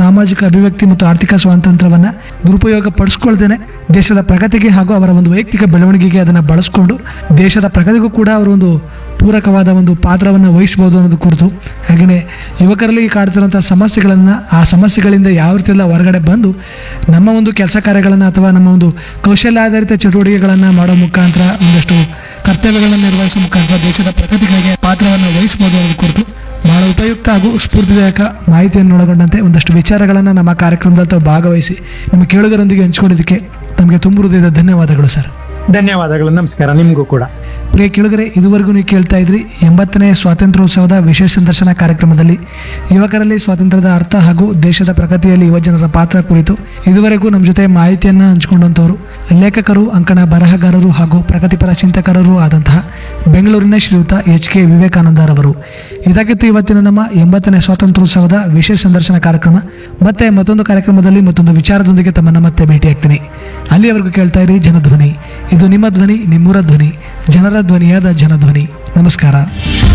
ಸಾಮಾಜಿಕ ಅಭಿವ್ಯಕ್ತಿ ಮತ್ತು ಆರ್ಥಿಕ ಸ್ವಾತಂತ್ರ್ಯವನ್ನು ದುರುಪಯೋಗ ಪಡಿಸ್ಕೊಳ್ದೇನೆ ದೇಶದ ಪ್ರಗತಿಗೆ ಹಾಗೂ ಅವರ ಒಂದು ವೈಯಕ್ತಿಕ ಬೆಳವಣಿಗೆಗೆ ಅದನ್ನು ಬಳಸ್ಕೊಂಡು ದೇಶದ ಪ್ರಗತಿಗೂ ಕೂಡ ಅವರು ಒಂದು ಪೂರಕವಾದ ಒಂದು ಪಾತ್ರವನ್ನು ವಹಿಸ್ಬೋದು ಅನ್ನೋದು ಕುರಿತು ಹಾಗೆಯೇ ಯುವಕರಲ್ಲಿ ಕಾಡ್ತಿರುವಂಥ ಸಮಸ್ಯೆಗಳನ್ನು ಆ ಸಮಸ್ಯೆಗಳಿಂದ ಯಾವ ರೀತಿಯೆಲ್ಲ ಹೊರಗಡೆ ಬಂದು ನಮ್ಮ ಒಂದು ಕೆಲಸ ಕಾರ್ಯಗಳನ್ನು ಅಥವಾ ನಮ್ಮ ಒಂದು ಕೌಶಲ್ಯಾಧಾರಿತ ಚಟುವಟಿಕೆಗಳನ್ನು ಮಾಡೋ ಮುಖಾಂತರ ಒಂದಷ್ಟು ಕರ್ತವ್ಯಗಳನ್ನು ನಿರ್ವಹಿಸುವ ಮುಖಾಂತರ ದೇಶದ ಪ್ರಗತಿಗಳಿಗೆ ಪಾತ್ರವನ್ನು ವಹಿಸ್ಬೋದು ಅನ್ನೋದು ಕುರಿತು ಬಹಳ ಉಪಯುಕ್ತ ಹಾಗೂ ಸ್ಫೂರ್ತಿದಾಯಕ ಮಾಹಿತಿಯನ್ನು ಒಳಗೊಂಡಂತೆ ಒಂದಷ್ಟು ವಿಚಾರಗಳನ್ನು ನಮ್ಮ ಕಾರ್ಯಕ್ರಮದಲ್ಲಿ ತಾವು ಭಾಗವಹಿಸಿ ನಮ್ಮ ಕೇಳುಗರೊಂದಿಗೆ ಹಂಚಿಕೊಂಡಿದ್ದಕ್ಕೆ ನಮಗೆ ತುಂಬ ಹೃದಯದ ಧನ್ಯವಾದಗಳು ಸರ್ ಧನ್ಯವಾದಗಳು ನಮಸ್ಕಾರ ನಿಮಗೂ ಕೂಡ ಪ್ರಿಯ ಕೇಳುಗರೆ ಇದುವರೆಗೂ ನೀವು ಕೇಳ್ತಾ ಇದ್ರಿ ಎಂಬತ್ತನೇ ಸ್ವಾತಂತ್ರ್ಯೋತ್ಸವದ ವಿಶೇಷ ಸಂದರ್ಶನ ಕಾರ್ಯಕ್ರಮದಲ್ಲಿ ಯುವಕರಲ್ಲಿ ಸ್ವಾತಂತ್ರ್ಯದ ಅರ್ಥ ಹಾಗೂ ದೇಶದ ಪ್ರಗತಿಯಲ್ಲಿ ಯುವಜನರ ಪಾತ್ರ ಕುರಿತು ಇದುವರೆಗೂ ನಮ್ಮ ಜೊತೆ ಮಾಹಿತಿಯನ್ನು ಹಂಚಿಕೊಂಡಂಥವರು ಲೇಖಕರು ಅಂಕಣ ಬರಹಗಾರರು ಹಾಗೂ ಪ್ರಗತಿಪರ ಚಿಂತಕರು ಆದಂತಹ ಬೆಂಗಳೂರಿನ ಶ್ರೀಯುತ ಎಚ್ ಕೆ ವಿವೇಕಾನಂದರವರು ಇದಾಗಿತ್ತು ಇವತ್ತಿನ ನಮ್ಮ ಎಂಬತ್ತನೇ ಸ್ವಾತಂತ್ರ್ಯೋತ್ಸವದ ವಿಶೇಷ ಸಂದರ್ಶನ ಕಾರ್ಯಕ್ರಮ ಮತ್ತೆ ಮತ್ತೊಂದು ಕಾರ್ಯಕ್ರಮದಲ್ಲಿ ಮತ್ತೊಂದು ವಿಚಾರದೊಂದಿಗೆ ತಮ್ಮನ್ನ ಮತ್ತೆ ಭೇಟಿಯಾಗ್ತೀನಿ ಅಲ್ಲಿಯವರೆಗೂ ಕೇಳ್ತಾ ಇರಿ ಜನಧ್ವನಿ ಇದು ನಿಮ್ಮ ಧ್ವನಿ ನಿಮ್ಮೂರ ಧ್ವನಿ ಜನರ ಧ್ವನಿಯಾದ ಜನಧ್ವನಿ ನಮಸ್ಕಾರ